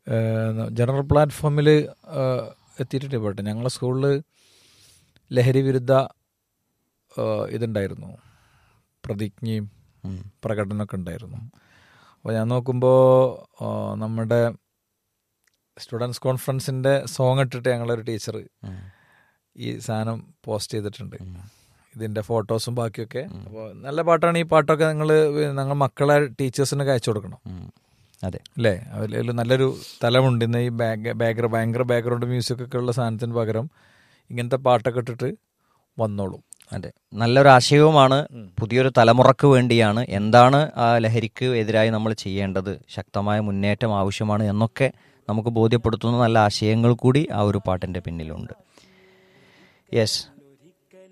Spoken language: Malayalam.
ഏഹ്, ജനറൽ പ്ലാറ്റ്ഫോമിൽ എത്തിയിട്ടുണ്ട് ഈ പാട്ട് ഞങ്ങളെ സ്കൂളിൽ ലഹരി വിരുദ്ധ ഏഹ്, ഇതുണ്ടായിരുന്നു പ്രതിജ്ഞയും ഉം. പ്രകടനമൊക്കെ ഉണ്ടായിരുന്നു അപ്പോൾ ഞാൻ നോക്കുമ്പോൾ നമ്മുടെ സ്റ്റുഡൻസ് കോൺഫറൻസിൻ്റെ സോങ് ഇട്ടിട്ട് ഞങ്ങളൊരു ടീച്ചർ ഉം. ഈ സാധനം പോസ്റ്റ് ചെയ്തിട്ടുണ്ട് ഉം. ഇതിൻ്റെ ഫോട്ടോസും ബാക്കിയൊക്കെ അപ്പോൾ നല്ല പാട്ടാണ് ഈ പാട്ടൊക്കെ നിങ്ങൾ ഞങ്ങൾ മക്കളെ ടീച്ചേഴ്സിനൊക്കെ അയച്ചു കൊടുക്കണം ഉം. അതെ അല്ലേ അതിൽ നല്ലൊരു തലമുണ്ട് ഇന്ന് ഈ ബാഗ് ബാക്ക്ഗ്രൗണ്ട് ഭയങ്കര ബാക്ക്ഗ്രൗണ്ട് മ്യൂസിക് ഒക്കെ ഉള്ള സാധനത്തിന് പകരം ഇങ്ങനത്തെ പാട്ടൊക്കെ ഇട്ടിട്ട് വന്നോളും അതെ നല്ലൊരു ആശയവുമാണ് പുതിയൊരു തലമുറക്ക് വേണ്ടിയാണ് എന്താണ് ആ ലഹരിക്ക് എതിരായി നമ്മൾ ചെയ്യേണ്ടത് ശക്തമായ മുന്നേറ്റം ആവശ്യമാണ് എന്നൊക്കെ നമുക്ക് ബോധ്യപ്പെടുത്തുന്ന നല്ല ആശയങ്ങൾ കൂടി ആ ഒരു പാട്ടിൻ്റെ പിന്നിലുണ്ട് യെസ്